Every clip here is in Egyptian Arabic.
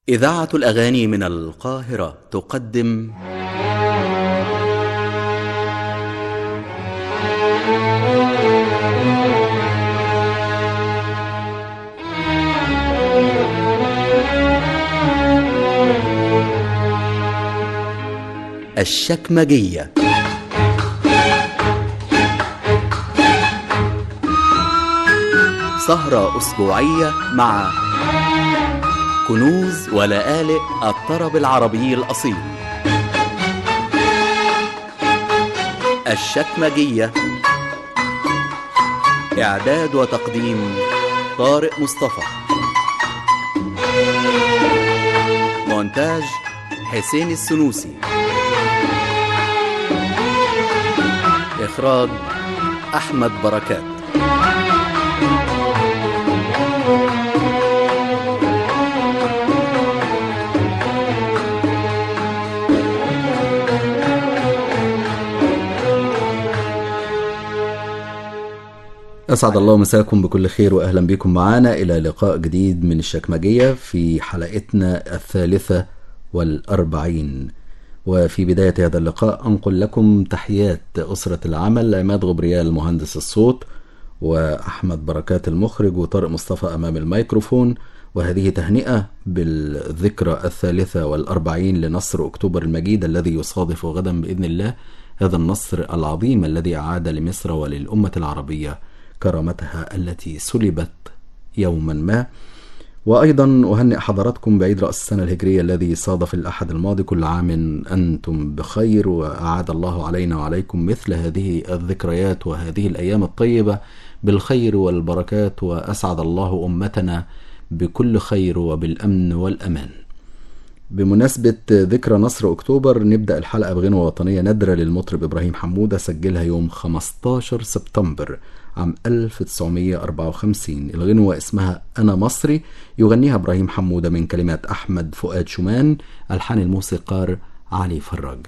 إذاعة الأغاني من القاهرة تقدم الشكمجية سهرة أسبوعية مع كنوز ولآلئ الطرب العربي الأصيل الشكمجية إعداد وتقديم طارق مصطفى مونتاج حسين السنوسي إخراج أحمد بركات أسعد الله مساكم بكل خير وأهلا بكم معنا إلى لقاء جديد من الشكمجية في حلقتنا الثالثة والأربعين وفي بداية هذا اللقاء أنقل لكم تحيات أسرة العمل عماد غبريال مهندس الصوت وأحمد بركات المخرج وطارق مصطفى أمام الميكروفون وهذه تهنئة بالذكرى الثالثة والأربعين لنصر أكتوبر المجيد الذي يصادف غدا بإذن الله هذا النصر العظيم الذي أعاد لمصر وللأمة العربية كرامتها التي سلبت يوما ما وأيضا أهنئ حضراتكم بعيد رأس السنة الهجرية الذي صادف الأحد الماضي كل عام أنتم بخير وأعاد الله علينا وعليكم مثل هذه الذكريات وهذه الأيام الطيبة بالخير والبركات وأسعد الله أمتنا بكل خير وبالأمن والأمان بمناسبة ذكرى نصر أكتوبر نبدأ الحلقة بغنوة وطنية نادرة للمطرب إبراهيم حمودة سجلها يوم 15 سبتمبر عام 1954 الغنوة اسمها أنا مصري يغنيها إبراهيم حمودة من كلمات أحمد فؤاد شومان ألحان الموسيقار علي فراج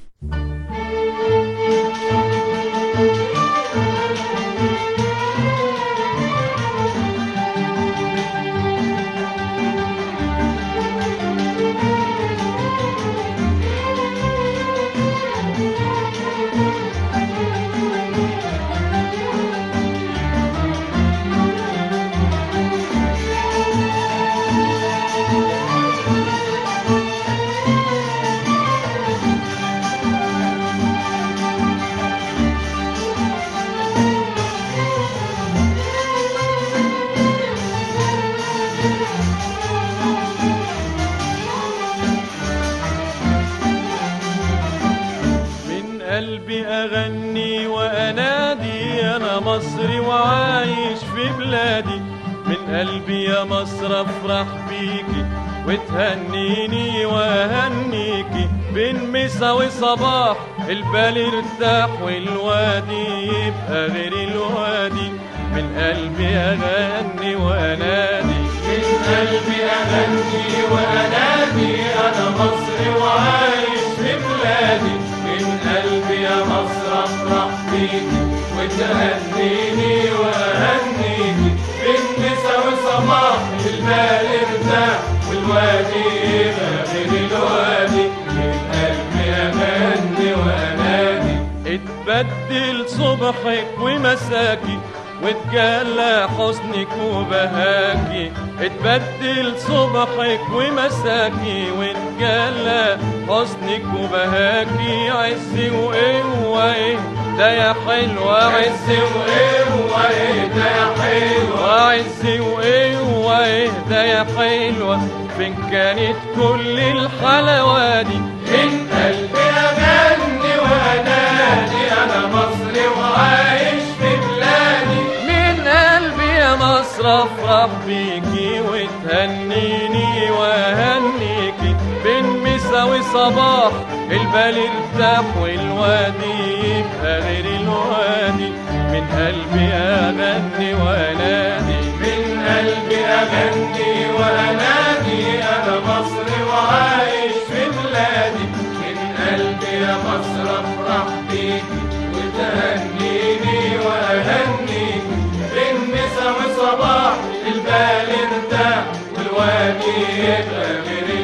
من قلبي أغني وأنادي أنا مصري وعايش في بلادي من قلبي يا مصر أفرح بيكي وتهنيني وأهنيكي بين مسا وصباح البال ارتاح والوادي يبقى غير الوادي من قلبي أغني وأنادي من قلبي أغني وأنادي أنا مصري وعايش في بلادي من قلبي يا مصر افرح بيكي وتهنيني واهنيكي بالنسا وصباح البال ارتاح والوادي يبقى غير الوادي من قلبي اغني وانادي اتبدل صبحك ومساكي وتجلى حسنك وبهاكي اتبدل صبحك ومساكي وتجلى حسنك وبهاكي عز وقوة ايه ده يا حلوة عز وقوة ايه ده يا حلوة عز وقوة ايه ده يا حلوة فين كانت كل الحلاوة دي من قلبي اغني وانادي انا مصري وعايش في بلادي من قلبي يا مصر افرح بيكي وتهنيني واهنيكي بين مسا وصباح البال ارتاح والوادي يبقى غير الوادي من قلبي اغني وانادي من قلبي اغني وانادي انا مصري وعايش في بلادي من قلبي يا مصر افرح بيكي وتهنيني واهنيكي بالنسا وصباح البال ارتاح والوادي يبقى غير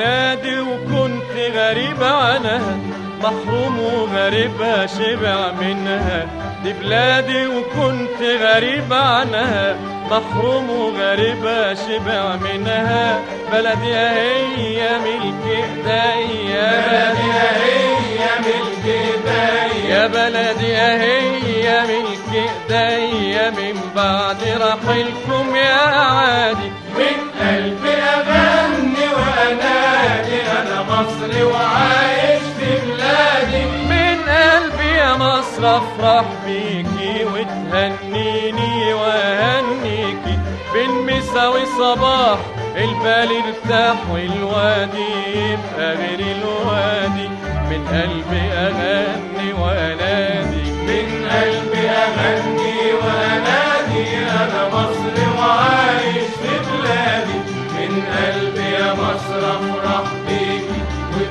بلادي وكنت غريب عنها محروم وغريبة شبع منها دي بلادي وكنت غريب عنها محروم وغريبة شبع منها بلدي هي ملك ايديا بلدي هي ملك ايديا يا بلدي هي ملك ايديا من بعد رحيلكم يا عادي من قلبي اغني وانادي انا مصري وعايش في بلادي من قلبي يا مصر افرح بيكي وتهنيني واهنيكي بالمسا والصباح البال ارتاح والوادي يبقى غير الوادي من قلبي اغني وانادي من قلبي اغني وانادي انا مصري وعايش في بلادي من قلبي يا مصر افرح بيكي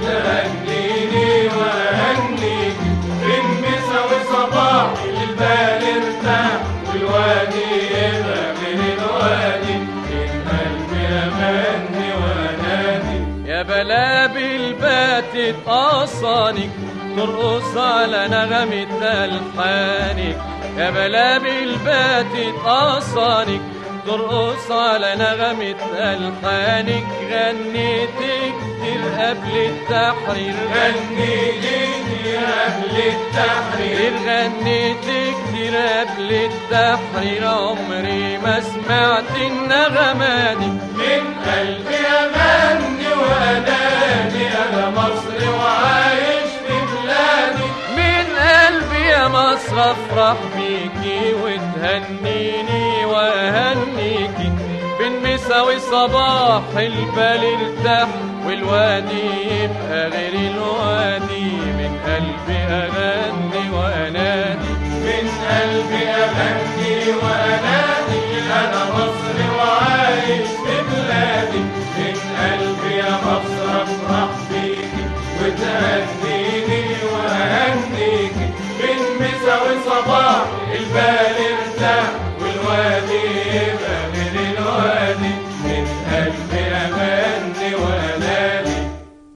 وتهنيني واهنيكي بالمسا وصباح البال ارتاح والوادي يبقى غير الوادي من قلبي اغني وانادي يا بلابل باتت قصانك ترقص على نغمة ألحانك يا بلابل باتت قصانك ترقص على نغمة ألحانك غنيت كتير قبل التحرير غنيت كتير قبل التحرير غنيت كتير قبل التحرير عمري ما سمعت النغمة دي من قلبي أغني وأنادي أنا مصري وعايش في بلادي من قلبي يا مصر أفرح بيكي وتهنيني وأهنيكي بالمسا والصباح البال ارتاح والوادي يبقى غير الوادي من قلبي أغني وأنادي من قلبي أغني وأنادي أنا مصري وعايش في بلادي من قلبي يا مصر أفرح بيكي وتهنيني وأهنيكي بالمسا والصباح البال ارتاح والوادي يبقى غير الوادي من قلبي أغني وأنادي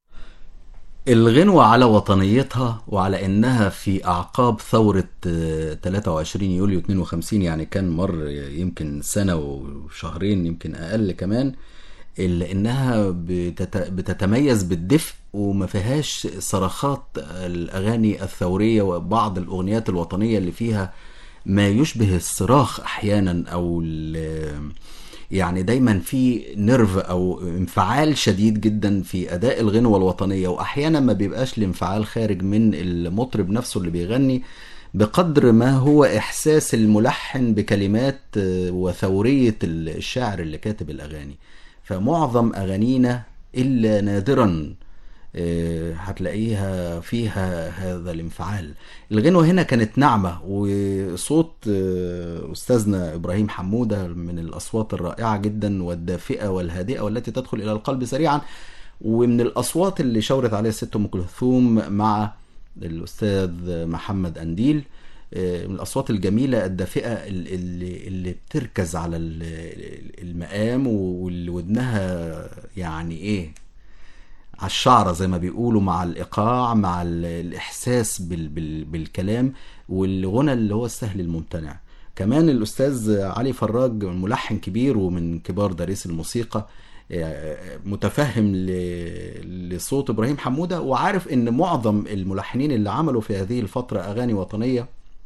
الغنوة على وطنيتها وعلى انها في اعقاب ثورة آه، 23 يوليو 52 يعني كان مر يمكن سنة وشهرين يمكن اقل كمان الا انها بتت... بتتميز بالدفء وما فيهاش صرخات الاغاني الثورية وبعض الاغنيات الوطنية اللي فيها ما يشبه الصراخ احيانا او ال- يعني دايما في نيرف او انفعال شديد جدا في اداء الغنوه الوطنيه واحيانا ما بيبقاش الانفعال خارج من المطرب نفسه اللي بيغني بقدر ما هو احساس الملحن بكلمات آه، وثوريه الشاعر اللي كاتب الاغاني فمعظم اغانينا الا نادرا آه، هتلاقيها فيها هذا الانفعال الغنوة هنا كانت ناعمة وصوت آه، أستاذنا إبراهيم حمودة من الأصوات الرائعة جدا والدافئة والهادئة والتي تدخل إلى القلب سريعا ومن الأصوات اللي شاورت عليها الست أم كلثوم مع الأستاذ محمد أنديل آه، من الأصوات الجميلة الدافئة ال- اللي, اللي بتركز على ال- المقام واللي ودنها يعني إيه على الشعرة زي ما بيقولوا مع الإيقاع مع ال- الإحساس بال بال بالكلام والغنى اللي هو السهل الممتنع كمان الأستاذ علي فراج ملحن كبير ومن كبار دارس الموسيقى آه، متفهم ل- لصوت إبراهيم حمودة وعارف إن معظم الملحنين اللي عملوا في هذه الفترة أغاني وطنية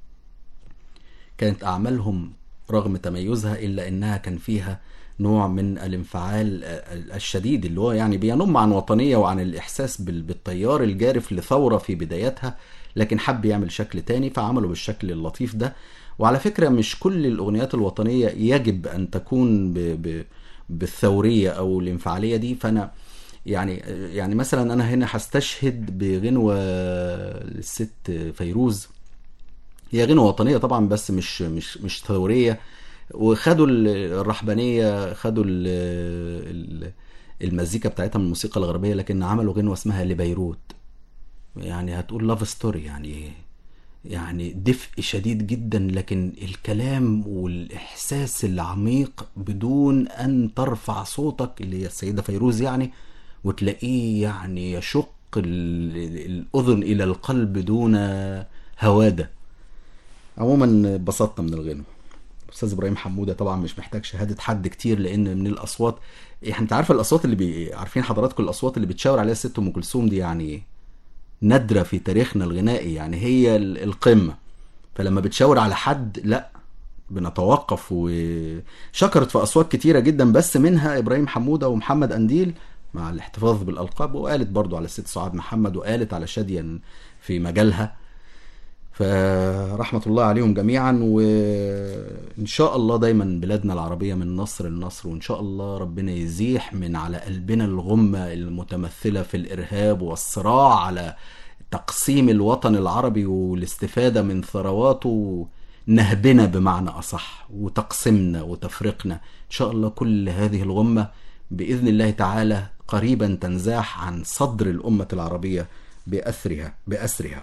كانت أعمالهم رغم تميزها إلا إنها كان فيها نوع من الانفعال الشديد اللي هو يعني بينم عن وطنية وعن الإحساس بال- بالتيار الجارف لثورة في بدايتها لكن حب يعمل شكل تاني فعمله بالشكل اللطيف ده وعلى فكرة مش كل الأغنيات الوطنية يجب أن تكون ب... ب... بالثورية أو الانفعالية دي فأنا يعني يعني مثلا أنا هنا هستشهد بغنوة الست فيروز هي غنوة وطنية طبعا بس مش مش مش ثورية وخدوا ال- الرحبانية خدوا ال- ال- المزيكا بتاعتها من الموسيقى الغربية لكن عملوا غنوة اسمها لبيروت يعني هتقول لاف ستوري يعني يعني دفء شديد جدا لكن الكلام والإحساس العميق بدون أن ترفع صوتك اللي هي السيدة فيروز يعني وتلاقيه يعني يشق ال- الأذن إلى القلب دون هوادة عموما اتبسطنا من الغنى استاذ ابراهيم حموده طبعا مش محتاج شهاده حد كتير لان من الاصوات يعني انت عارفه الاصوات اللي بي... عارفين حضراتكم الاصوات اللي بتشاور عليها الست ام كلثوم دي يعني ايه نادره في تاريخنا الغنائي يعني هي ال- القمه فلما بتشاور على حد لا بنتوقف وشكرت في اصوات كتيره جدا بس منها ابراهيم حموده ومحمد انديل مع الاحتفاظ بالالقاب وقالت برضو على الست سعاد محمد وقالت على شاديه في مجالها فرحمة الله عليهم جميعا وإن شاء الله دايما بلادنا العربية من نصر لنصر وإن شاء الله ربنا يزيح من على قلبنا الغمة المتمثلة في الإرهاب والصراع على تقسيم الوطن العربي والاستفادة من ثرواته نهبنا بمعنى أصح وتقسيمنا وتفرقنا إن شاء الله كل هذه الغمة بإذن الله تعالى قريبا تنزاح عن صدر الأمة العربية بأسرها بأسرها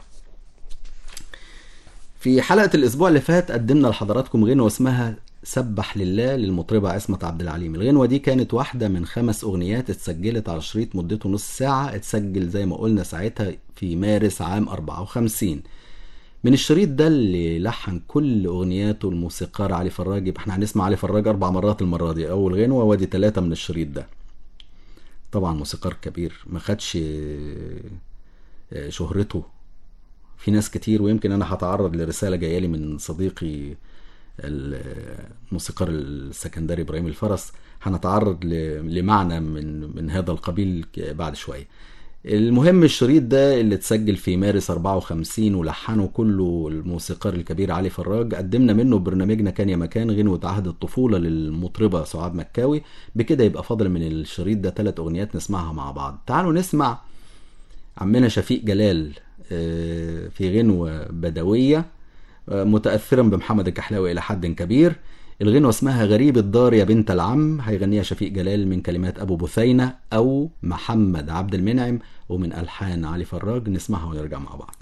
في حلقة الأسبوع اللي فات قدمنا لحضراتكم غنوة اسمها سبح لله للمطربة عصمت عبد العليم الغنوة دي كانت واحدة من خمس أغنيات اتسجلت على شريط مدته نص ساعة اتسجل زي ما قلنا ساعتها في مارس عام 54 من الشريط ده اللي لحن كل أغنياته الموسيقار علي فراج يبقى احنا هنسمع علي فراج أربع مرات المرة دي أول غنوة وادي ثلاثة من الشريط ده طبعا موسيقار كبير ما خدش آه، شهرته في ناس كتير ويمكن انا هتعرض لرساله جايه لي من صديقي الموسيقار السكندري ابراهيم الفرس هنتعرض ل- لمعنى من من هذا القبيل ك- بعد شويه المهم الشريط ده اللي اتسجل في مارس 54 ولحنه كله الموسيقار الكبير علي فراج قدمنا منه برنامجنا كان يا مكان غنوة عهد الطفولة للمطربة سعاد مكاوي بكده يبقى فاضل من الشريط ده ثلاث أغنيات نسمعها مع بعض تعالوا نسمع عمنا شفيق جلال آه، في غنوة بدوية آه، متأثرا بمحمد الكحلاوي إلى حد كبير الغنوة اسمها غريب الدار يا بنت العم هيغنيها شفيق جلال من كلمات أبو بثينة أو محمد عبد المنعم ومن ألحان علي فراج نسمعها ونرجع مع بعض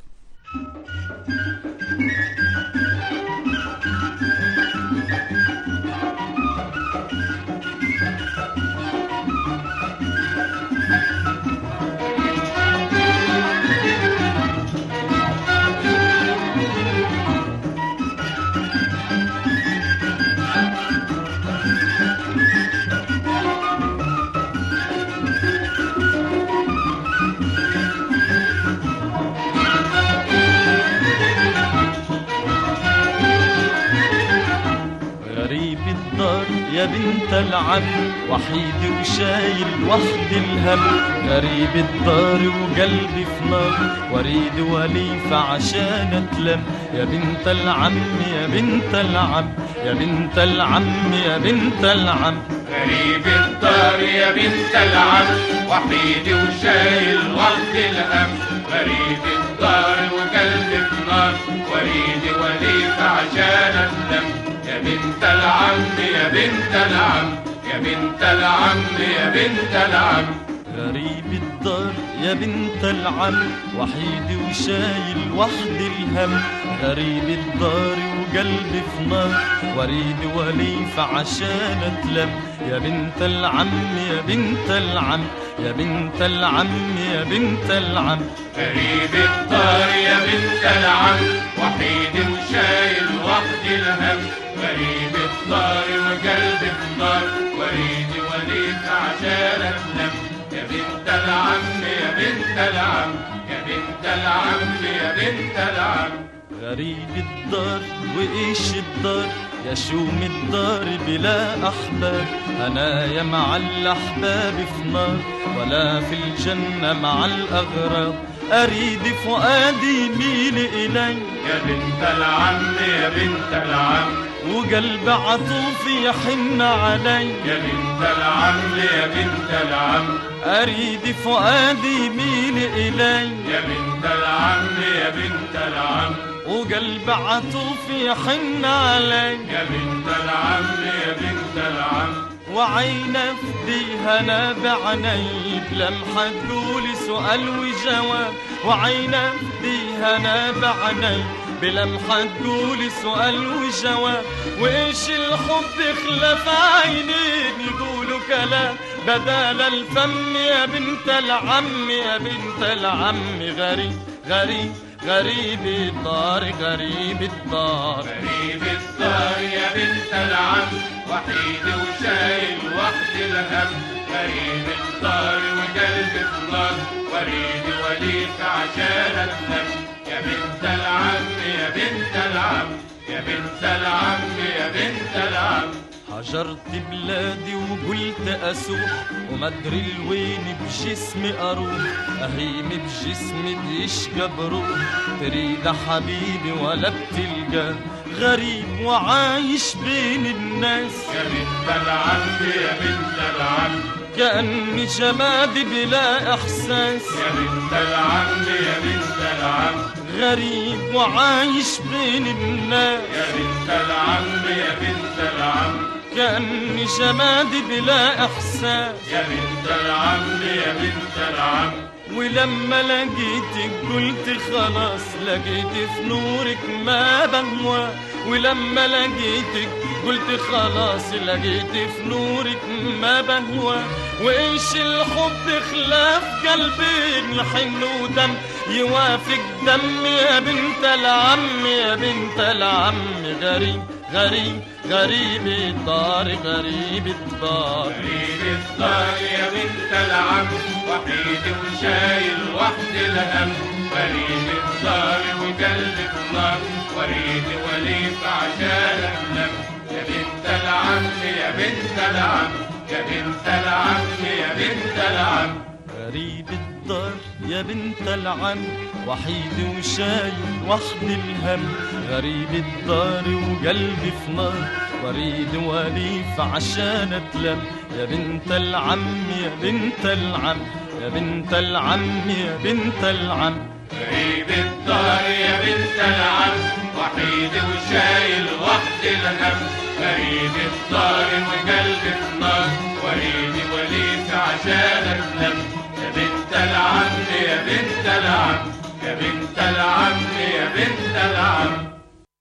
غريب الدار يا بنت العم وحيد وشايل وحد الهم غريب الدار وقلبي في نار وريد وليفة عشان اتلم يا بنت العم يا بنت العم يا بنت العم يا بنت العم غريب الدار يا بنت العم وحيد وشايل وقت الهم غريب الدار وقلبي في نار وريد وليف عشان اسلم يا بنت العم يا بنت العم يا بنت العم يا بنت العم غريب الدار يا بنت العم وحيد وشايل وحد الهم غريب الدار وقلبي في نار وريد وليف عشان اتلم يا بنت العم يا بنت العم يا بنت العم يا بنت العم غريب الدار يا بنت العم وحيد وشايل وحد الهم غريب الدار وقلبي في نار وريد وليك عشان اسلم يا بنت العم يا بنت العم يا بنت العم يا بنت العم غريب الدار وإيش الدار يا شوم الدار بلا أحباب أنا يا مع الأحباب في نار ولا في الجنة مع الأغراب أريد فؤادي يميل إلي يا بنت العم يا بنت العم وقلب عطوف يحن علي يا بنت العم يا بنت العم أريد فؤادي يميل إلي يا بنت العم يا بنت العم وقلب عطوف يحن علي يا بنت العم يا بنت العم وعين فديها نابع نيب لمحة تقولي سؤال وجواب وعين فديها نابع نيب بلمحة تقولي سؤال وجواب وإيش الحب خلف عينين يقولوا كلام بدال الفم يا بنت العم يا بنت العم غريب غريب غريب الدار غريب الدار غريب الدار يا بنت العم وحيد وشايل وحد الهم غريب الدار وقلب في نار وريد وليك عشان النم يا بنت العم يا بنت العم يا بنت العم يا بنت العم هجرت بلادي وقلت أسوح وما أدري لوين بجسمي أروح أهيم بجسمي تشقى بروح تريد حبيبي ولا بتلقى غريب وعايش بين الناس يا بنت العم يا بنت العم كأني جماد بلا إحساس يا بنت العم يا بنت العم غريب وعايش بين الناس يا بنت العم يا بنت العم كأني جماد بلا إحساس يا بنت العم يا بنت العم ولما لقيتك قلت خلاص لقيت في نورك ما بهوى ولما لقيتك قلت خلاص لقيت في نورك ما بهوى وايش الحب خلاف قلبين يحن ودم يوافق دم يا بنت العم يا بنت العم غريب غريب غريب الدار غريب الدار غريب الدار يا بنت العم وحيد وشايل وحد الهم غريب الدار وقلب في نار وريد وليف عشان النم يا بنت العم يا بنت العم يا بنت العم يا بنت العم غريب الدار يا بنت العم وحيد وشايل وحد الهم غريب الدار وقلبي في نار وريد وليف عشان اتلم يا بنت العم يا بنت العم يا بنت العم يا بنت العم غريب الدار يا بنت العم وحيد وشايل وحد الهم غريب الدار وقلب في نار وريد وليك عشان النم يا بنت العم يا بنت العم يا بنت العم يا بنت العم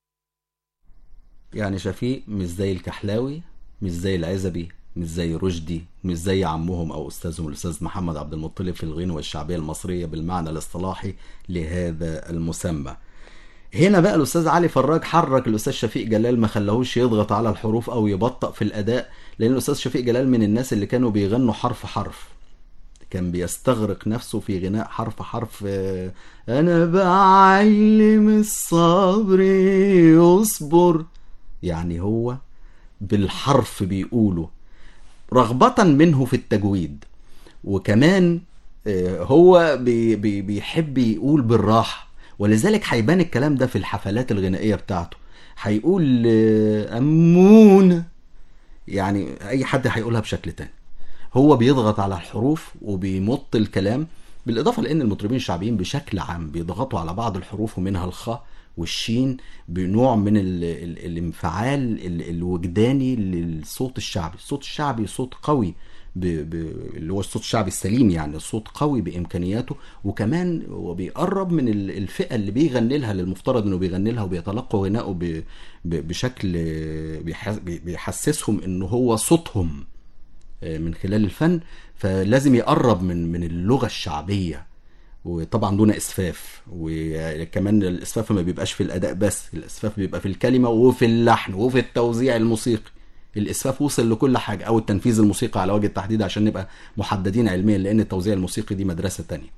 يعني شفيق مش زي الكحلاوي مش زي العزبي مش زي رشدي مش زي عمهم او استاذهم الاستاذ محمد عبد المطلب في الغنوة الشعبية المصرية بالمعنى الاصطلاحي لهذا المسمى هنا بقى الاستاذ علي فراج حرك الاستاذ شفيق جلال ما خلاهوش يضغط على الحروف او يبطأ في الاداء لان الاستاذ شفيق جلال من الناس اللي كانوا بيغنوا حرف حرف كان بيستغرق نفسه في غناء حرف حرف آه، انا بعلم الصبر يصبر يعني هو بالحرف بيقوله رغبة منه في التجويد وكمان آه، هو بي بي بيحب يقول بالراحة ولذلك هيبان الكلام ده في الحفلات الغنائية بتاعته هيقول آه، أمونة يعني أي حد هيقولها بشكل تاني هو بيضغط على الحروف وبيمط الكلام بالإضافة لأن المطربين الشعبيين بشكل عام بيضغطوا على بعض الحروف ومنها الخاء والشين بنوع من ال ال الانفعال ال الوجداني للصوت الشعبي الصوت الشعبي صوت قوي ب ب اللي هو الصوت الشعبي السليم يعني صوت قوي بامكانياته وكمان هو بيقرب من ال- الفئه اللي بيغني لها اللي المفترض انه بيغني لها وبيتلقوا غنائه ب- ب- بشكل بيحس- بيحسسهم انه هو صوتهم من خلال الفن فلازم يقرب من من اللغه الشعبيه وطبعا دون اسفاف وكمان الاسفاف ما بيبقاش في الاداء بس الاسفاف بيبقى في الكلمه وفي اللحن وفي التوزيع الموسيقي الاسفاف وصل لكل حاجه او التنفيذ الموسيقي على وجه التحديد عشان نبقى محددين علميا لان التوزيع الموسيقي دي مدرسه تانية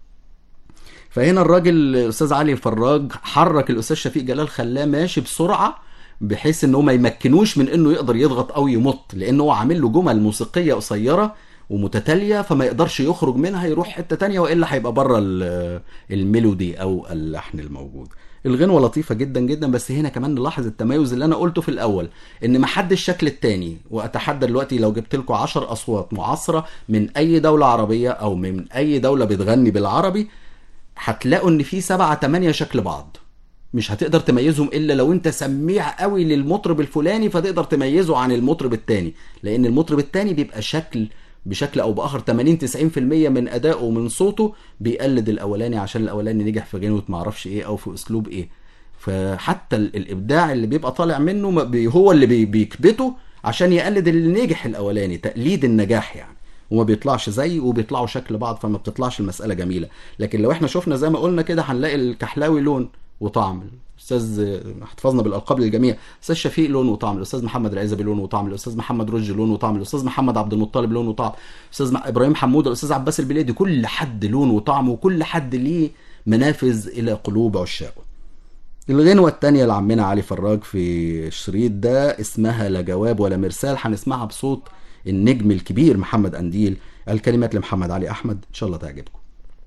فهنا الراجل الاستاذ علي فراج حرك الاستاذ شفيق جلال خلاه ماشي بسرعه بحيث ان هو ما يمكنوش من انه يقدر يضغط او يمط لان هو عامل له جمل موسيقيه قصيره ومتتاليه فما يقدرش يخرج منها يروح حته تانية والا هيبقى بره ال- الميلودي او اللحن الموجود الغنوه لطيفه جدا جدا بس هنا كمان نلاحظ التميز اللي انا قلته في الاول ان ما حدش شكل التاني واتحدى دلوقتي لو جبت لكم 10 اصوات معاصره من اي دوله عربيه او من اي دوله بتغني بالعربي هتلاقوا ان في سبعة تمانية شكل بعض مش هتقدر تميزهم الا لو انت سميع قوي للمطرب الفلاني فتقدر تميزه عن المطرب التاني لان المطرب التاني بيبقى شكل بشكل او باخر 80 90% من ادائه ومن صوته بيقلد الاولاني عشان الاولاني نجح في غنوه معرفش ايه او في اسلوب ايه فحتى ال- الابداع اللي بيبقى طالع منه ما بي- هو اللي بي- بيكبته عشان يقلد اللي نجح الاولاني تقليد النجاح يعني وما بيطلعش زي وبيطلعوا شكل بعض فما بتطلعش المساله جميله لكن لو احنا شفنا زي ما قلنا كده هنلاقي الكحلاوي لون وطعم الاستاذ احتفظنا بالالقاب للجميع الاستاذ شفيق لون وطعم الاستاذ محمد العزبي لون وطعم الاستاذ محمد رشدي لون وطعم الاستاذ محمد عبد المطلب لون وطعم الاستاذ م- ابراهيم حموده الاستاذ عباس البليدي كل حد لون وطعم وكل حد ليه منافذ الى قلوب عشاقه الغنوة التانية لعمنا علي فراج في الشريط ده اسمها لا جواب ولا مرسال هنسمعها بصوت النجم الكبير محمد أنديل الكلمات لمحمد علي أحمد إن شاء الله تعجبكم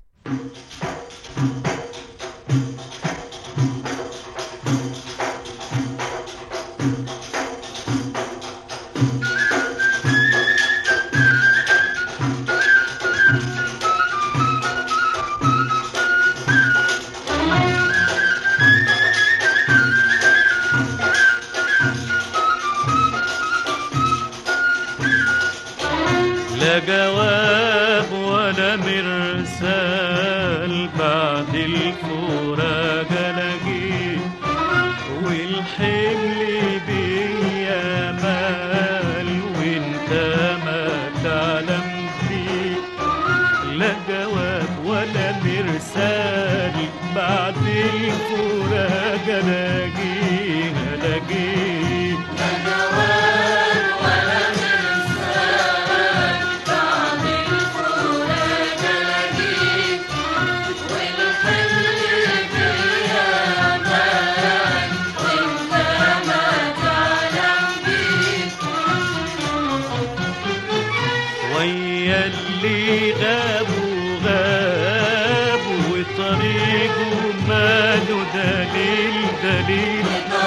لا جواب ولا مرسال بعد الفراق لاقيه والحمل بيا مال وانت ما تعلم فيه لا جواب ولا مرسال بعد الفراق لاقيه لاقيه ويا اللي غابوا غابوا وطريقه ماله دليل دليل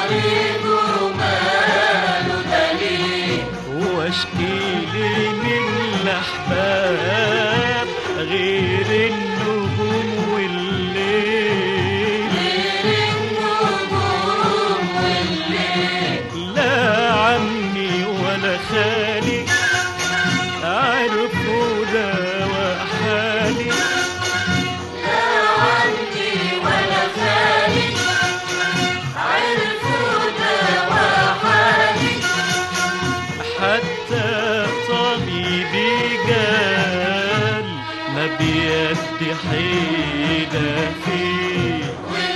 واشكي لي من الاحباب غير النجوم والليل لا عمي ولا خالي عرفوا دواء حالي حتى طبيبي قال ما بيدي حيلة فيه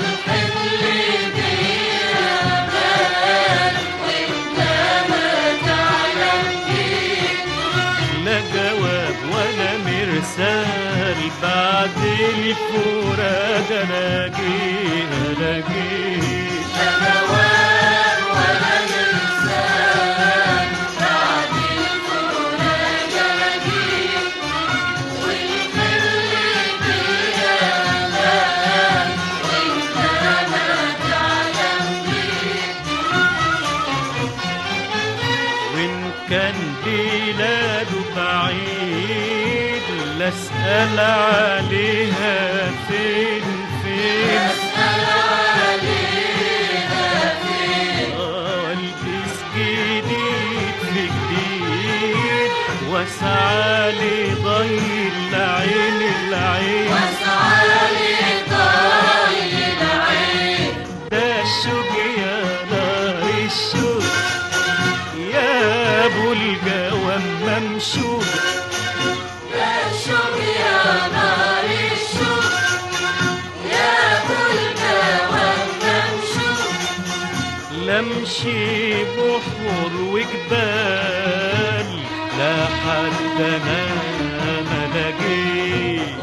لا جواب ولا مرسال بعد الفراق الاقيه الاقيه وإن كان بلاده بعيد لا اسأل عليها فين فين آه، البس جديد في جديد واسعى لي ضي العين العين ده الشوق يا نار الشوق يا ابو الجوام ممشوق لمشي بحور وجبال لا حد انا ما لاقيه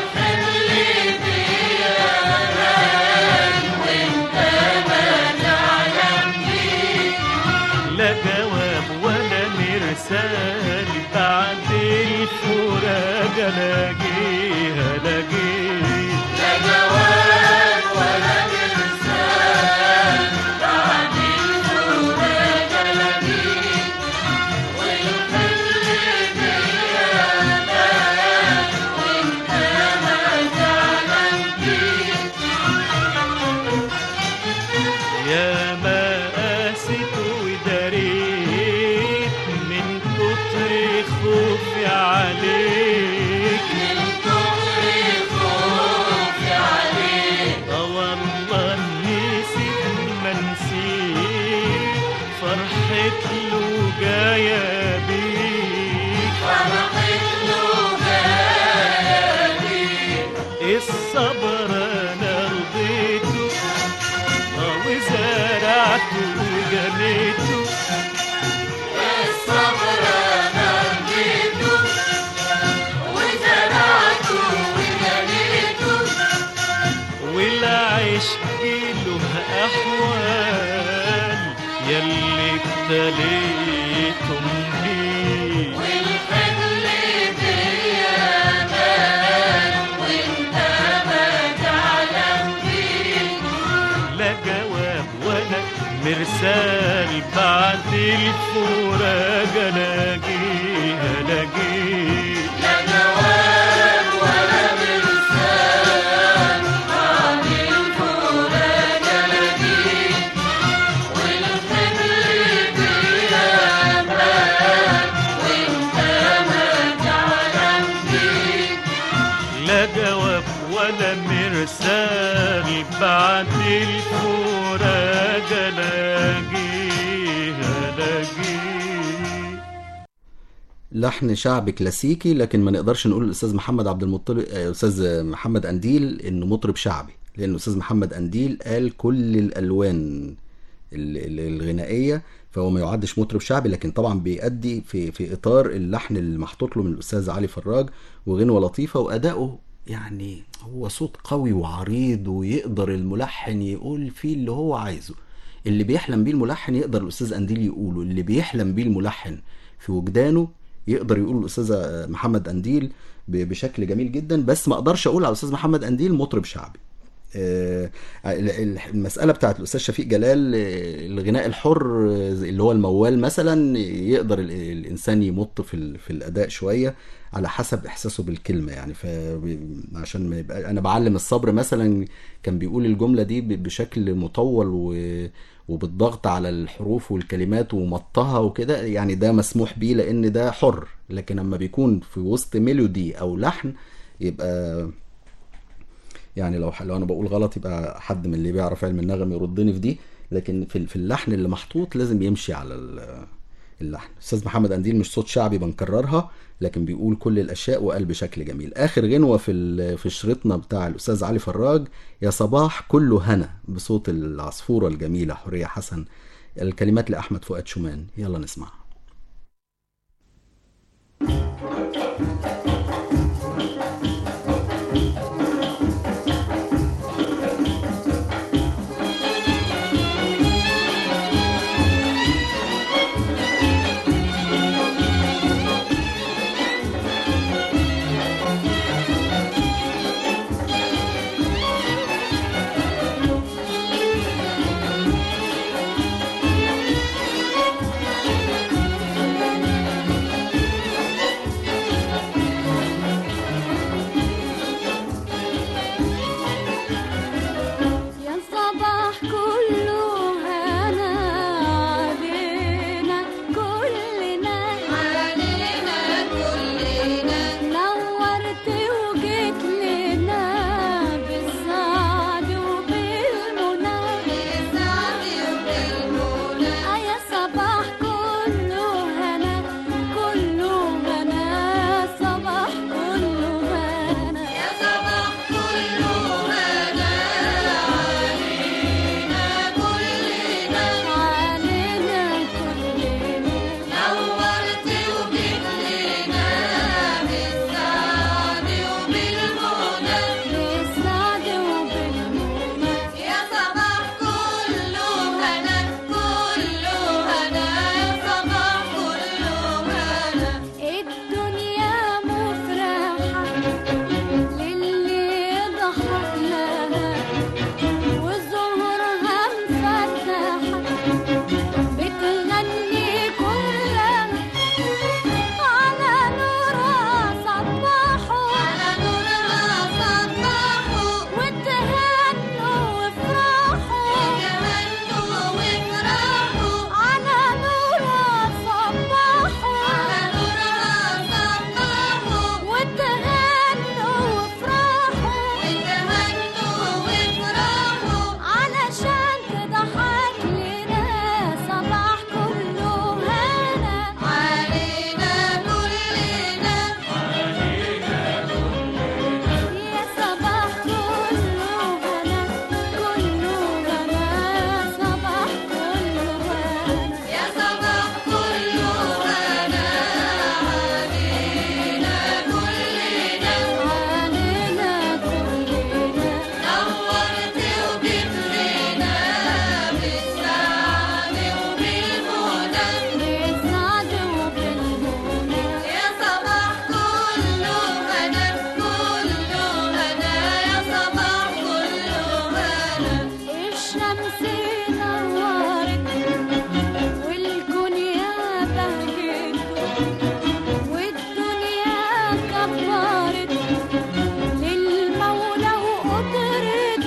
لا جواب ولا مرسال بعد الفراق الاقيها الاقيه يا ما قاسيت وداريت من كتر خوفي عليك والصبر انا رضيته اه وزرعته وجنيته الصبر انا رضيته وزرعته وجنيته والعشق له احوال يلي ابتليتم بيه والخجل بيا مال وانت ما تعلم بيه لا جواب ولا مرسال بعد الفراق الاقيها الاقيه لا جواب ولا مرسال بعد الفراق الاقيه والخجل بيا مال وانت ما تعلم بيه لا جواب ولا مرسال بعد الفراق الاقيها الاقيه لحن شعبي كلاسيكي لكن ما نقدرش نقول الاستاذ محمد عبد المطلب آه، استاذ محمد انديل انه مطرب شعبي لان الاستاذ محمد انديل قال كل الالوان ال- ال- الغنائيه فهو ما يعدش مطرب شعبي لكن طبعا بيأدي في في اطار اللحن اللي محطوط له من الاستاذ علي فراج وغنوه لطيفه واداؤه يعني هو صوت قوي وعريض ويقدر الملحن يقول فيه اللي هو عايزه اللي بيحلم بيه الملحن يقدر الاستاذ انديل يقوله اللي بيحلم بيه الملحن في وجدانه يقدر يقول الاستاذ محمد انديل ب- بشكل جميل جدا بس ما اقدرش اقول على الاستاذ محمد انديل مطرب شعبي آه، ال- ال- المسألة بتاعت الأستاذ شفيق جلال آه، الغناء الحر آه، اللي هو الموال مثلا يقدر ال- الإنسان يمط في ال- في الأداء شوية على حسب إحساسه بالكلمة يعني فعشان ما يبقى أنا بعلم الصبر مثلا كان بيقول الجملة دي ب- بشكل مطول و وبالضغط على الحروف والكلمات ومطها وكده يعني ده مسموح بيه لأن ده حر لكن لما بيكون في وسط ميلودي أو لحن يبقى يعني لو لو انا بقول غلط يبقى حد من اللي بيعرف علم النغم يردني في دي لكن في في اللحن اللي محطوط لازم يمشي على ال- اللحن استاذ محمد انديل مش صوت شعبي بنكررها لكن بيقول كل الاشياء وقال بشكل جميل اخر غنوه في ال- في شريطنا بتاع الاستاذ علي فراج يا صباح كله هنا بصوت العصفوره الجميله حوريه حسن الكلمات لاحمد فؤاد شومان يلا نسمعها يا والدنيا كبرت للمولى وقدرت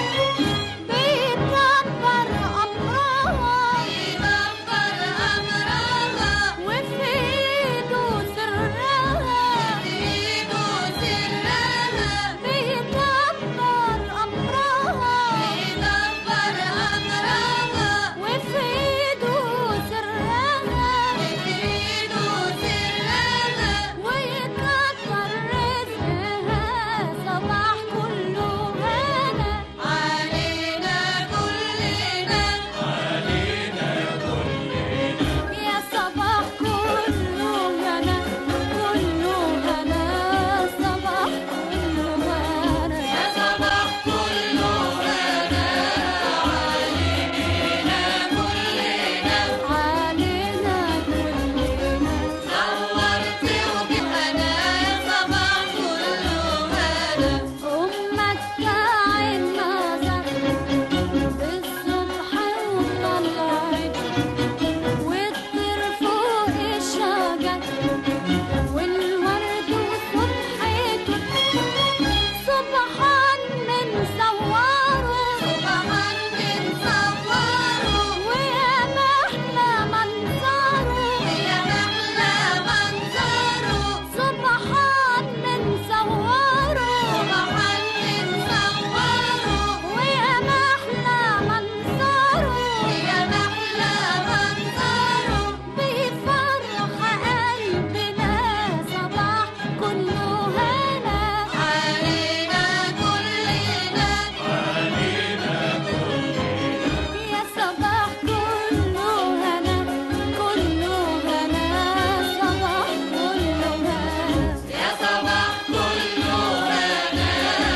بيدبر أمرها بيدبر أمرها وفي إيده سرها في إيده سرها بيدبر أمرها بيدبر أمرها وفي إيده سرها في إيده سرها ويكتر رزقها صباح كله هنا علينا كلنا يا صباح كله هنا كله هنا صباح كله هنا يا صباح كله هنا علينا كلنا علينا كلنا نورتي وجهنا يا صباح كله هنا أمك تعين نظر بالصبح وطلعت والطير فوق الشجر والورد وصبحته صبحان من صواره صبحان من صواره ويا محلى منظره يا محلى منظره صبحان من صواره صبحان من صواره ويا محلى منظره يا محلى منظره بيفرح قلبنا صباح كله هنا علينا كلنا يا صباح كله هنا كله هنا صباح كله هنا يا صباح كله هنا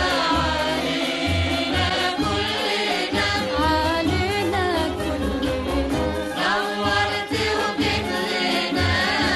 علينا كلنا علينا كلنا نورتي وجيت لنا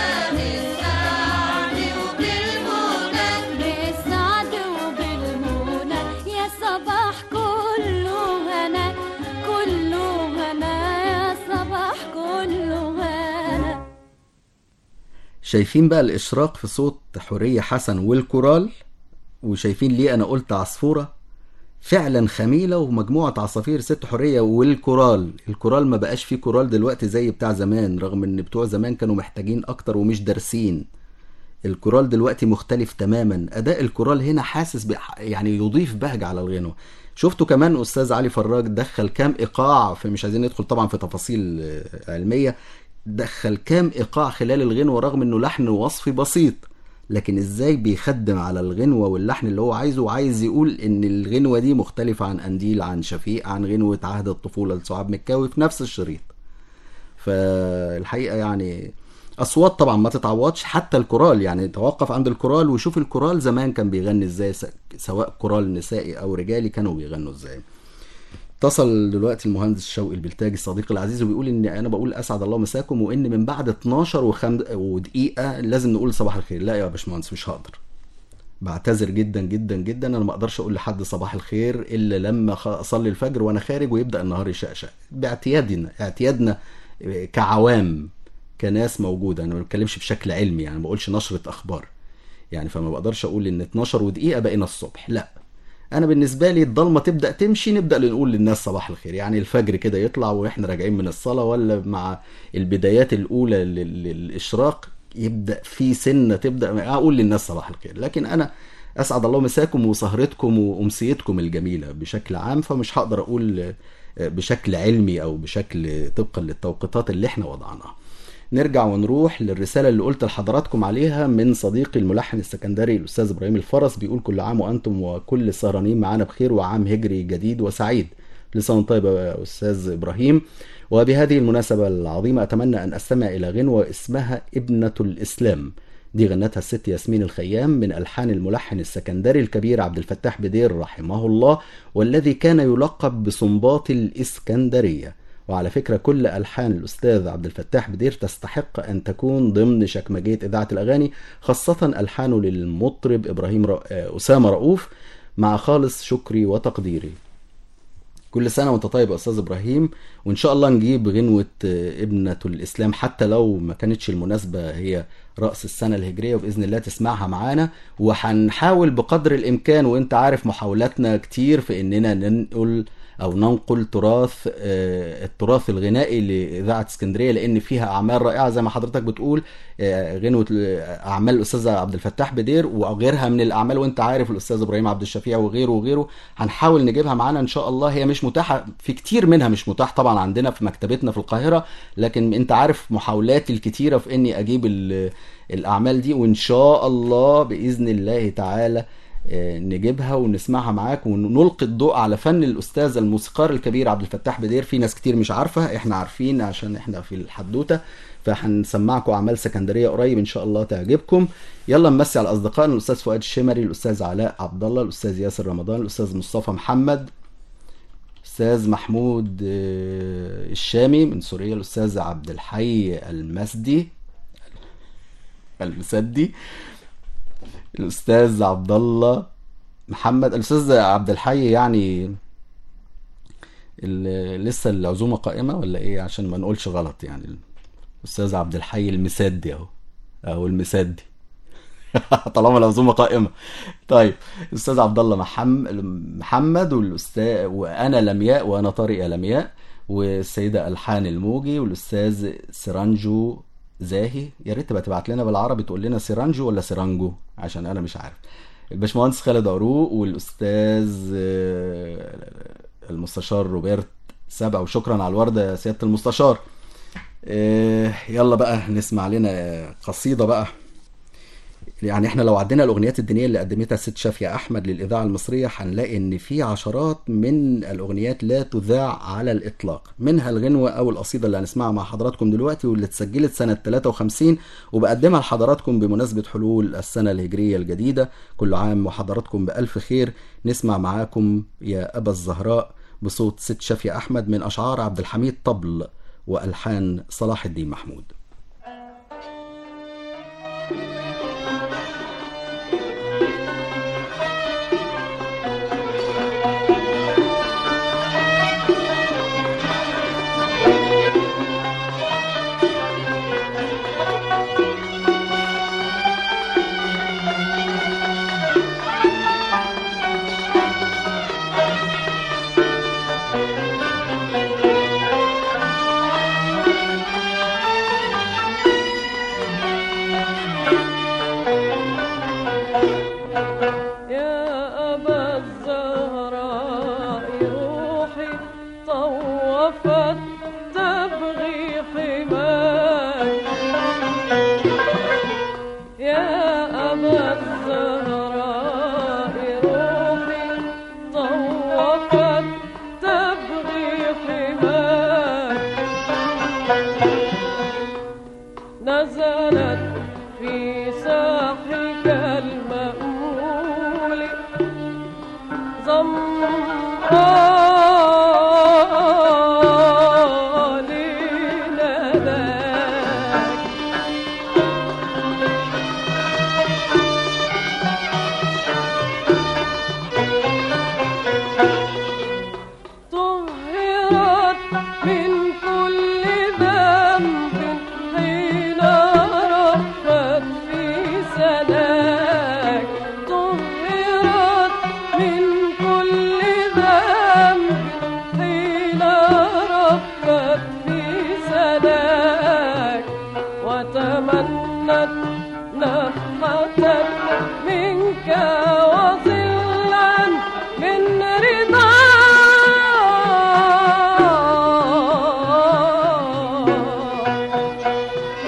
بالسعد وبالمنى بالسعد وبالمنى يا صباح كله هنا كله هنا يا صباح كله هنا شايفين بقى الإشراق في صوت حورية حسن والكورال وشايفين ليه أنا قلت عصفورة فعلا خميلة ومجموعة عصافير ست حورية والكورال الكورال ما بقاش فيه كورال دلوقتي زي بتاع زمان رغم ان بتوع زمان كانوا محتاجين اكتر ومش دارسين الكورال دلوقتي مختلف تماما اداء الكورال هنا حاسس بح... يعني يضيف بهجة على الغنوة شفتوا كمان استاذ علي فراج دخل كام ايقاع في مش عايزين ندخل طبعا في تفاصيل آه، علمية دخل كام ايقاع خلال الغنوة رغم انه لحن وصفي بسيط لكن ازاي بيخدم على الغنوة واللحن اللي هو عايزه وعايز يقول ان الغنوة دي مختلفة عن انديل عن شفيق عن غنوة عهد الطفولة لسعاد مكاوي في نفس الشريط فالحقيقة يعني اصوات طبعا ما تتعوضش حتى الكورال يعني توقف عند الكورال وشوف الكورال زمان كان بيغني ازاي س- سواء كورال نسائي او رجالي كانوا بيغنوا ازاي اتصل دلوقتي المهندس شوقي البلتاجي الصديق العزيز وبيقول ان انا بقول اسعد الله مساكم وان من بعد 12 وخم... ودقيقه لازم نقول صباح الخير لا يا باشمهندس مش هقدر بعتذر جدا جدا جدا انا ما اقدرش اقول لحد صباح الخير الا لما خ- اصلي الفجر وانا خارج ويبدا النهار يشقشق باعتيادنا اعتيادنا كعوام كناس موجوده انا ما بتكلمش بشكل علمي يعني ما بقولش نشره اخبار يعني فما بقدرش اقول ان 12 ودقيقه بقينا الصبح لا انا بالنسبه لي الضلمه تبدا تمشي نبدا نقول للناس صباح الخير يعني الفجر كده يطلع واحنا راجعين من الصلاه ولا مع البدايات الاولى لل- للاشراق يبدا في سنه تبدا اقول للناس صباح الخير لكن انا اسعد الله مساكم وسهرتكم وامسيتكم الجميله بشكل عام فمش هقدر اقول بشكل علمي او بشكل طبقا للتوقيتات اللي احنا وضعناها نرجع ونروح للرسالة اللي قلت لحضراتكم عليها من صديقي الملحن السكندري الأستاذ إبراهيم الفرس بيقول كل عام وأنتم وكل السهرانين معانا بخير وعام هجري جديد وسعيد لسان طيب يا أستاذ إبراهيم وبهذه المناسبة العظيمة أتمنى أن أستمع إلى غنوة اسمها ابنة الإسلام دي غنتها الست ياسمين الخيام من ألحان الملحن السكندري الكبير عبد الفتاح بدير رحمه الله والذي كان يلقب بصنباط الإسكندرية وعلى فكرة كل ألحان الأستاذ عبد الفتاح بدير تستحق أن تكون ضمن شكمجية إذاعة الأغاني خاصة ألحانه للمطرب إبراهيم ر... آه، أسامة رؤوف مع خالص شكري وتقديري كل سنة وانت طيب يا أستاذ إبراهيم وإن شاء الله نجيب غنوة آه، ابنة الإسلام حتى لو ما كانتش المناسبة هي رأس السنة الهجرية وبإذن الله تسمعها معانا وهنحاول بقدر الإمكان وانت عارف محاولاتنا كتير في إننا ننقل أو ننقل تراث آه، التراث الغنائي لإذاعة اسكندرية لأن فيها أعمال رائعة زي ما حضرتك بتقول آه، غنوة أعمال الأستاذ عبد الفتاح بدير وغيرها من الأعمال وانت عارف الأستاذ إبراهيم عبد الشفيع وغيره وغيره هنحاول نجيبها معانا ان شاء الله هي مش متاحه في كتير منها مش متاح طبعا عندنا في مكتبتنا في القاهره لكن انت عارف محاولاتي الكتيره في اني اجيب ال- الاعمال دي وان شاء الله باذن الله تعالى آه، نجيبها ونسمعها معاك ونلقي الضوء على فن الاستاذ الموسيقار الكبير عبد الفتاح بدير في ناس كتير مش عارفه احنا عارفين عشان احنا في الحدوته فهنسمعكم اعمال سكندريه قريب ان شاء الله تعجبكم يلا نمسي على اصدقائنا الاستاذ فؤاد الشمري الاستاذ علاء عبد الله الاستاذ ياسر رمضان الاستاذ مصطفى محمد الاستاذ محمود آه، الشامي من سوريا الاستاذ عبد الحي المسدي المسدي الاستاذ عبد الله محمد الاستاذ عبد الحي يعني ال- لسه العزومه قائمه ولا ايه عشان ما نقولش غلط يعني الاستاذ عبد الحي المسدي اهو اهو المسدي طالما العزومه قائمه طيب الاستاذ عبد الله محمد محمد والاستاذ وانا لمياء وانا طارق يا لمياء والسيده الحان الموجي والاستاذ سيرانجو زاهي يا ريت تبقى تبعت لنا بالعربي تقول لنا سيرانجو ولا سيرانجو عشان انا مش عارف الباشمهندس خالد عروق والاستاذ آه، المستشار روبرت سبع وشكرا على الورده يا سياده المستشار آه، يلا بقى نسمع لنا قصيده بقى يعني احنا لو عدينا الاغنيات الدينيه اللي قدمتها الست شافيه احمد للاذاعه المصريه هنلاقي ان في عشرات من الاغنيات لا تذاع على الاطلاق منها الغنوه او القصيده اللي هنسمعها مع حضراتكم دلوقتي واللي اتسجلت سنه 53 وبقدمها لحضراتكم بمناسبه حلول السنه الهجريه الجديده كل عام وحضراتكم بالف خير نسمع معاكم يا ابا الزهراء بصوت ست شافيه احمد من اشعار عبد الحميد طبل والحان صلاح الدين محمود يا أبا الزهراء روحي طوفت تبغي حماك يا أبا الزهراء روحي طوفت تبغي حماك نزلت في ساحك المأمول زمراء لنداك طهرت من كل ذنب حين رفت في سناك طهرت من كل ذنب حين رفت في سناك وتمنت نفحة منك وظلا من رضاك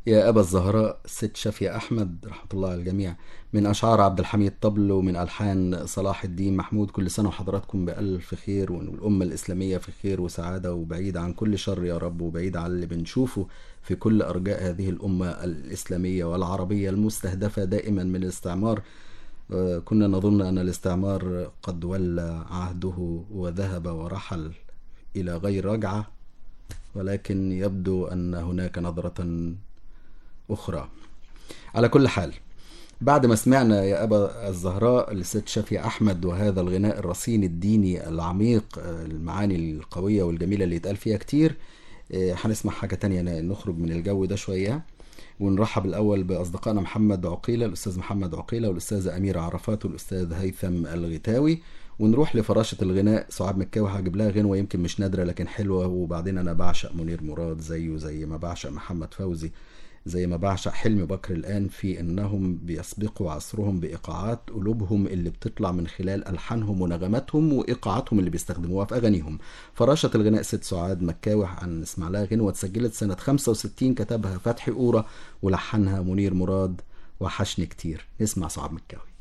يا أبا الزهراء ست شافية أحمد رحمة الله على الجميع من أشعار عبد الحميد طبل ومن ألحان صلاح الدين محمود كل سنة وحضراتكم بألف خير والأمة الإسلامية في خير وسعادة وبعيد عن كل شر يا رب وبعيد عن اللي بنشوفه في كل أرجاء هذه الأمة الإسلامية والعربية المستهدفة دائما من الاستعمار آه، كنا نظن أن الاستعمار قد ولى عهده وذهب ورحل إلى غير رجعة ولكن يبدو أن هناك نظرة أخرى على كل حال بعد ما سمعنا يا أبا الزهراء لست شافية أحمد وهذا الغناء الرصين الديني العميق آه، المعاني القوية والجميلة اللي يتقال فيها كتير آه، هنسمع حاجة تانية ن- نخرج من الجو ده شوية ونرحب الأول بأصدقائنا محمد عقيلة الأستاذ محمد عقيلة والأستاذة أميرة عرفات والأستاذ هيثم الغتاوي ونروح لفراشة الغناء سعاد مكاوي هجيب لها غنوة يمكن مش نادرة لكن حلوة وبعدين أنا بعشق منير مراد زيه زي ما بعشق محمد فوزي زي ما بعشق حلمي بكر الآن في إنهم بيسبقوا عصرهم بإيقاعات قلوبهم اللي بتطلع من خلال ألحانهم ونغماتهم وإيقاعاتهم اللي بيستخدموها في أغانيهم فراشة الغناء ست سعاد مكاوي هنسمع لها غنوة اتسجلت سنة 65 كتبها فتحي قورة ولحنها منير مراد وحشني كتير نسمع سعاد مكاوي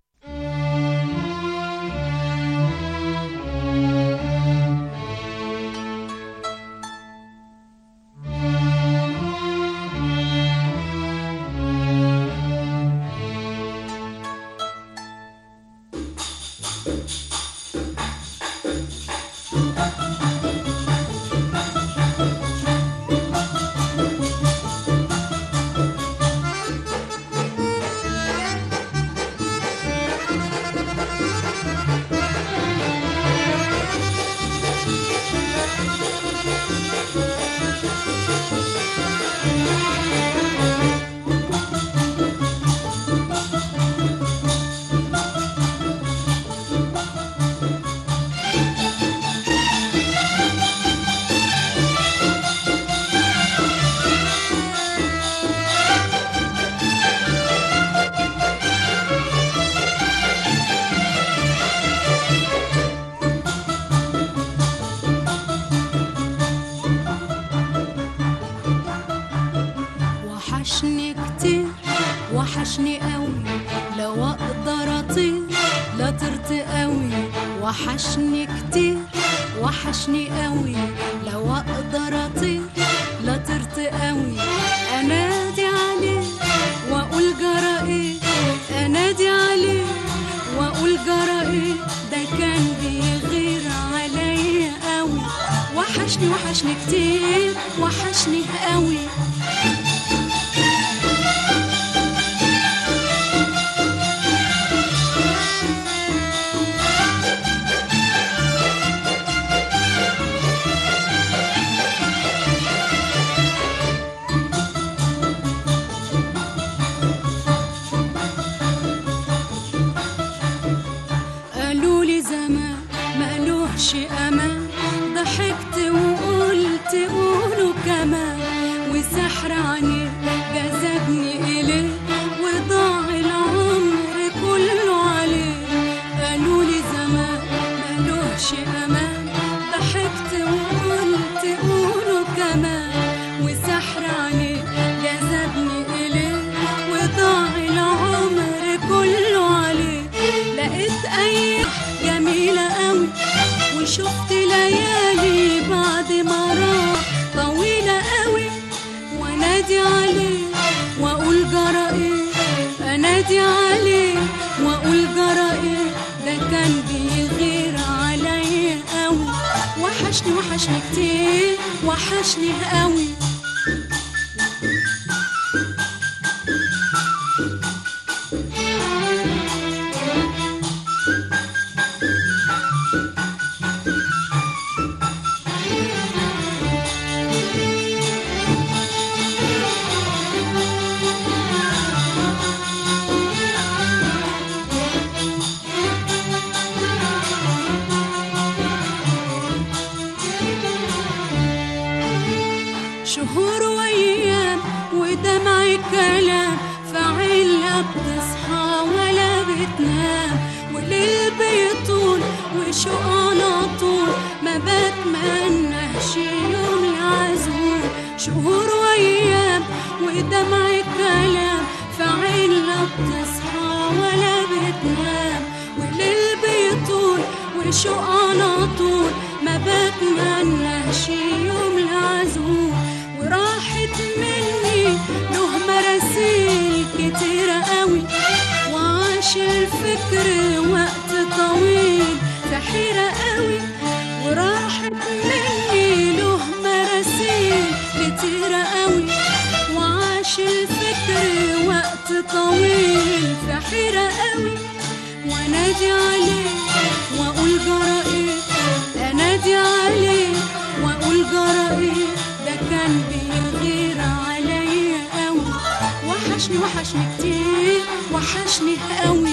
وحشني كتير وحشني قوي لو اقدر اطير لا طرت قوي وحشني كتير وحشني قوي لو اقدر اطير لا طرت قوي انادي عليه واقول جرى ايه انادي عليه واقول جرى ايه ده كان بيغير عليا قوي وحشني وحشني كتير وحشني قوي قالوا لي زمان مالوهش امان ضحكت وقلت قولوا كمان وسحر عينيه جذبني اليه وضاع العمر كله عليه قالوا لي زمان مالوهش امان ضحكت وقلت قولوا كمان وسحر عينيه جذبني اليه وضاع العمر كله عليه لقيت ايام جميلة قوي وشفت ليالي بعد ما راح طويلة قوي وانادي عليه واقول جرى ايه انادي عليه واقول جرى ايه ده كان بيغير عليا قوي وحشني وحشني كتير وحشني قوي شهور وايام ودمعي كلام فعيلة بتصحى ولا بتنام والليل بيطول وشوق على طول ما بتمناش يوم العزول شهور وايام ودمعي وشوق على طول ما بتمناش يوم العزول وراحت مني له مراسيل كتيرة قوي وعاش الفكر وقت طويل في حيرة قوي وراحت مني له مراسيل كتيرة قوي وعاش الفكر وقت طويل في حيرة قوي وانادي عليه واقول جرى ايه انادي عليه واقول جرى ايه ده كان بيغير عليا قوي وحشني وحشني كتير وحشني قوي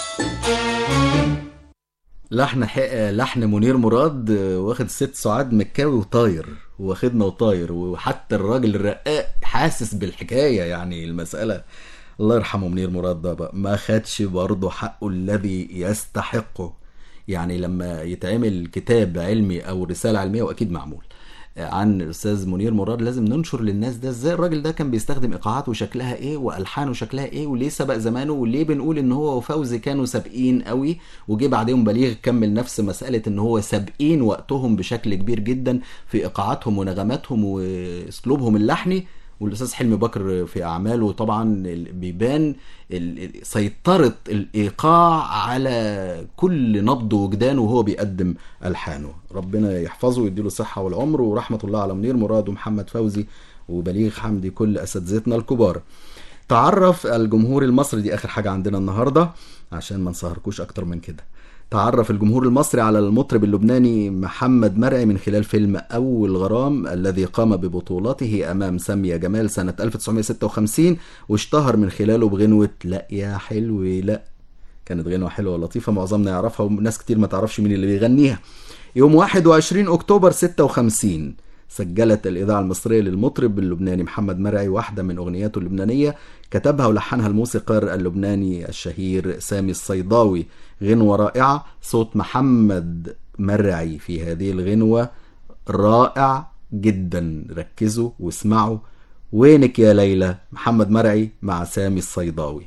لحن حق... لحن منير مراد آه، واخد ست سعاد مكاوي وطاير واخدنا وطاير وحتى الراجل الرقاق حاسس بالحكايه يعني المساله الله يرحمه منير مراد ده بقى ما خدش برضه حقه الذي يستحقه يعني لما يتعمل كتاب علمي او رساله علميه واكيد معمول عن الاستاذ منير مراد لازم ننشر للناس ده ازاي الراجل ده كان بيستخدم ايقاعات وشكلها ايه والحانه شكلها ايه وليه سبق زمانه وليه بنقول ان هو وفوزي كانوا سابقين قوي وجه بعدهم بليغ كمل نفس مساله ان هو سابقين وقتهم بشكل كبير جدا في ايقاعاتهم ونغماتهم واسلوبهم اللحني والاستاذ حلمي بكر في اعماله طبعا ال- بيبان ال- ال- سيطره الايقاع على كل نبض وجدان وهو بيقدم الحانه ربنا يحفظه ويديله الصحه والعمر ورحمه الله على منير مراد ومحمد فوزي وبليغ حمدي كل اساتذتنا الكبار تعرف الجمهور المصري دي اخر حاجه عندنا النهارده عشان ما نسهركوش اكتر من كده تعرف الجمهور المصري على المطرب اللبناني محمد مرعي من خلال فيلم أول غرام الذي قام ببطولته أمام سامية جمال سنة 1956 واشتهر من خلاله بغنوة لا يا حلو لا كانت غنوة حلوة ولطيفة معظمنا يعرفها وناس كتير ما تعرفش مين اللي بيغنيها يوم 21 أكتوبر 56 سجلت الإذاعة المصرية للمطرب اللبناني محمد مرعي واحدة من أغنياته اللبنانية كتبها ولحنها الموسيقار اللبناني الشهير سامي الصيداوي غنوة رائعة صوت محمد مرعي في هذه الغنوة رائع جدا ركزوا واسمعوا وينك يا ليلى محمد مرعي مع سامي الصيداوي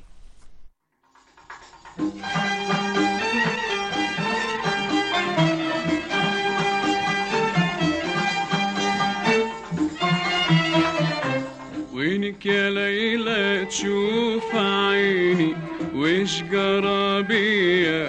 وينك يا ليلى تشوف عيني وش قرابية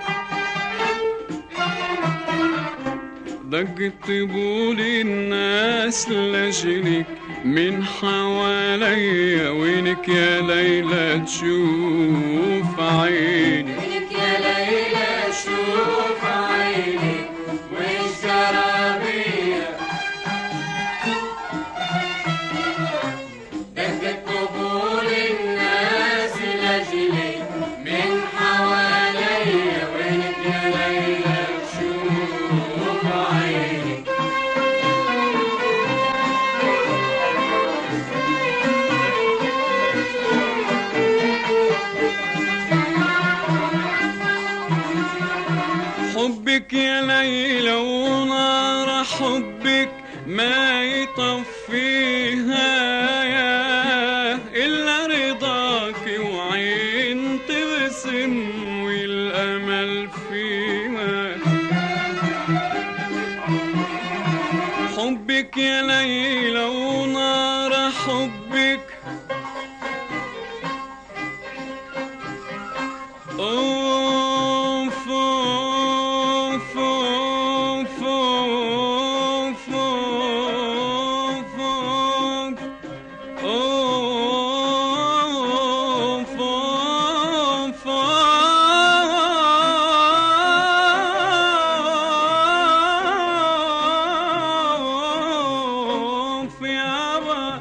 دق طبول الناس لجلك من حواليا وينك يا ليلى تشوف عيني وينك يا ليلى شوف عيني وش جرابية دقت قبول الناس لجلي من حواليا وينك يا ليلى شوف عيني حبك يا ليلى ونار حبك ما يطفيها يا إلا رضاك وعين تبسم والأمل فيها حبك يا ليلى ونار حبك أوف أوف أوف أوف أوف أوف أوف أوف يابا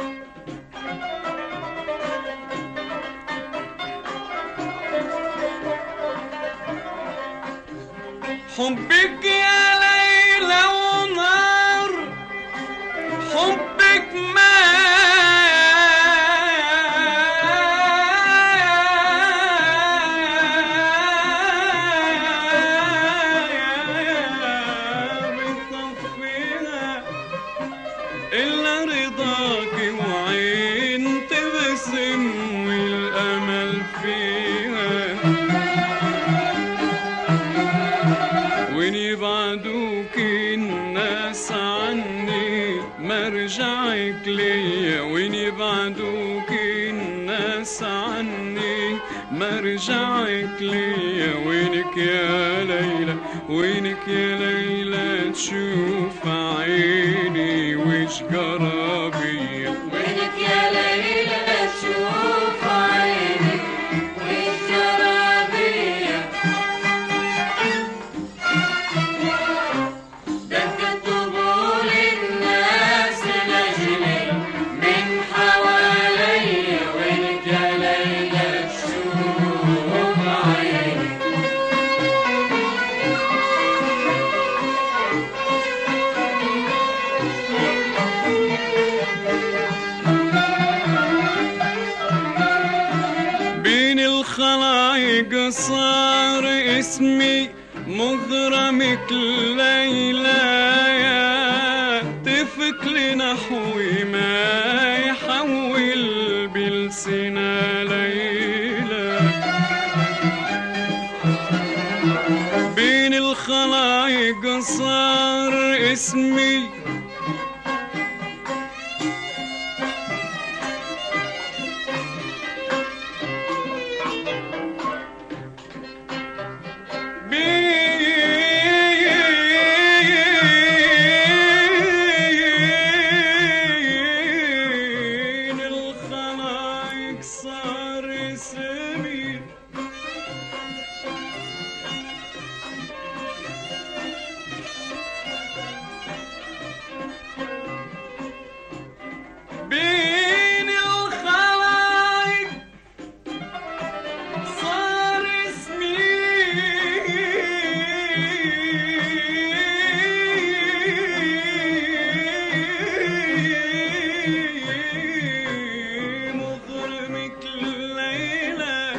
حبك يا ليلى ونار حبك ما بيطفيها إلا رضاك وعين تبسم والأمل فيها وين يبعدوك الناس عني مرجعك ليا وين يبعدوك الناس عني مرجعك ليا وينك يا ليلى وينك يا ليلى تشوف عيني وش جرى بيا وينك يا ليلى تشوف عيني والجرابية دقت طبول الناس لجلي من حوالي وينك يا ليلى تشوف عيني بين الخلايق صار اسمي مغرمك ليلى يا تفك لنحوي ما يحول بلسنا ليلى بين الخلايق صار اسمي بين الخلايق صار اسمي بين الخلايق صار اسمي مغرمك الليلة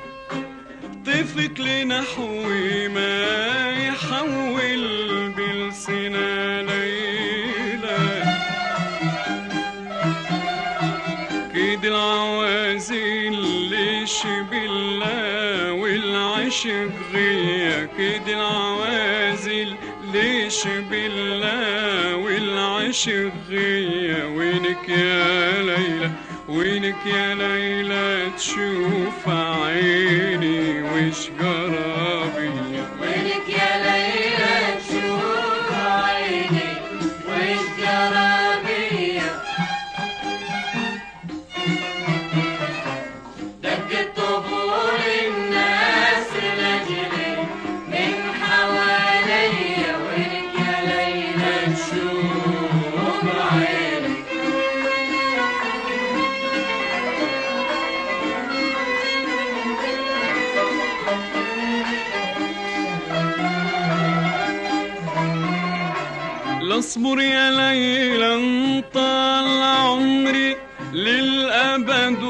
طفك لنحوي ما يحول بلسنا ليلى كيد العوازل ليش بالله والعشق غيا كيد العوازل ليش بالله والعشق غيا وينك يا ليلى وينك يا ليلى تشوف عيني وش قرابية وينك يا ليلى تشوف عيني والجرابية دقت طبول الناس لجلي من حوالي وينك يا ليلى تشوف عيني لاصبر يا ليلى انطال عمري للأبد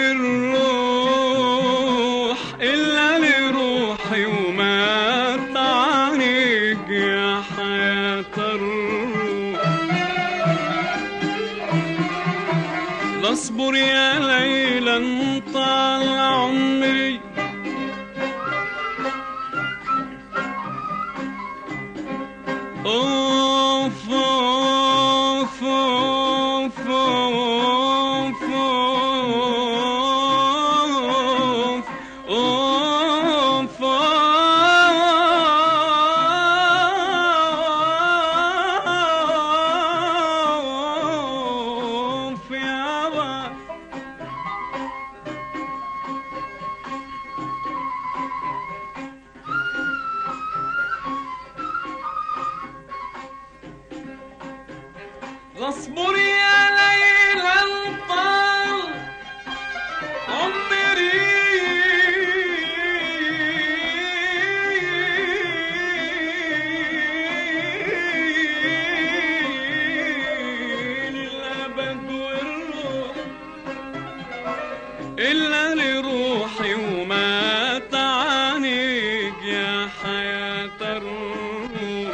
والروح إلا لروحي وما تعانيك يا حياة الروح لاصبر يا ليلى انطال عمري أوف أوف أوف أوف أوف أوف أوف يابا اصبر يا ليلى الطال عمري للأبد والروح إلا لروحي وما تعانيك يا حياة الروح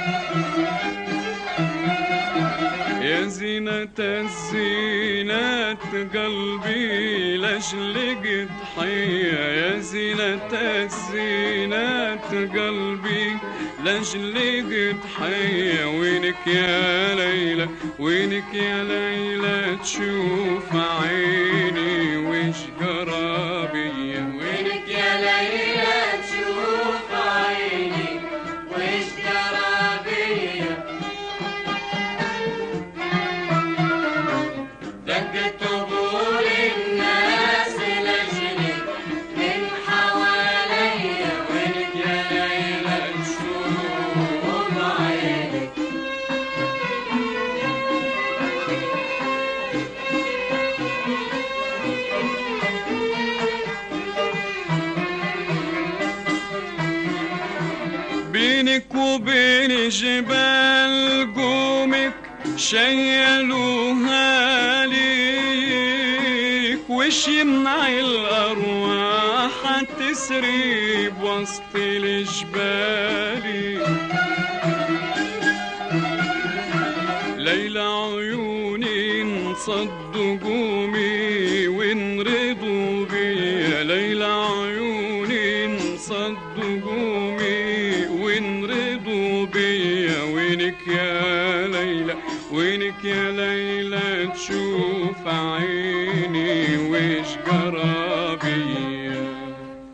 يا زينة الزينات قلبي لأجلك ضحية يا زينة الزينات قلبي لاجل تحية وينك يا ليلى وينك يا ليلى تشوف عيني وش قرابية وينك يا ليلى تشوف عيني وش جرابية دقت طبول الناس لجلك من حواليا وينك يا ليلى تشوف عيني بينك وبين جبال قومك شيلوها ليك وش يمنع الأرواح تسري بوسط الجبال ليلى عيوني انصدوا قومي وانرضوا بيا ليلى عيوني انصدوا قومي وانرضوا بيا وينك يا ليلى وينك يا ليلى تشوف عيني وش قرابيا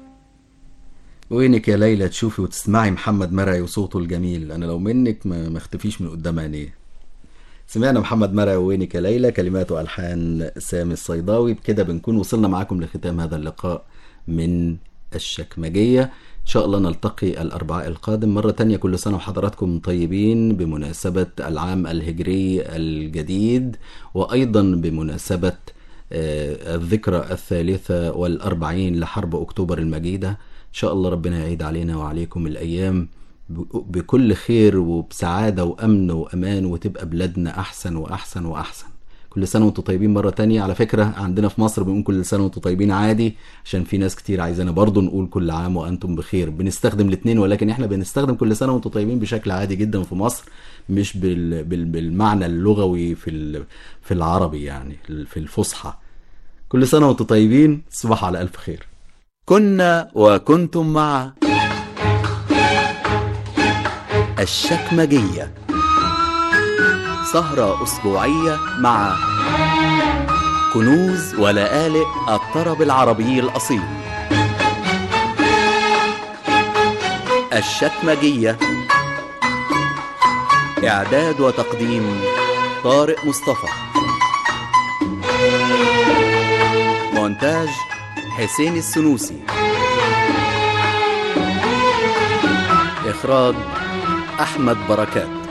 وينك يا ليلى تشوفي وتسمعي محمد مرعي وصوته الجميل انا لو منك ما ما اختفيش من قدام عينيه سمعنا محمد مرعي وينك يا ليلى كلمات والحان سامي الصيداوي بكده بنكون وصلنا معاكم لختام هذا اللقاء من الشكمجية إن شاء الله نلتقي الأربعاء القادم مرة تانية كل سنة وحضراتكم طيبين بمناسبة العام الهجري الجديد وأيضا بمناسبة آه، الذكرى الثالثة والأربعين لحرب أكتوبر المجيدة إن شاء الله ربنا يعيد علينا وعليكم الأيام ب- بكل خير وبسعادة وأمن وأمان وتبقى بلادنا أحسن وأحسن وأحسن كل سنة وانتم طيبين مرة تانية على فكرة عندنا في مصر بنقول كل سنة وانتم طيبين عادي عشان في ناس كتير عايزانا برضو نقول كل عام وأنتم بخير بنستخدم الاتنين ولكن احنا بنستخدم كل سنة وانتم طيبين بشكل عادي جدا في مصر مش بال... بال... بالمعنى اللغوي في ال... في العربي يعني في الفصحى كل سنة وانتم طيبين تصبحوا على ألف خير كنا وكنتم مع الشكمجية سهرة أسبوعية مع كنوز ولآلئ الطرب العربي الأصيل الشكمجية إعداد وتقديم طارق مصطفى مونتاج حسين السنوسي إخراج أحمد بركات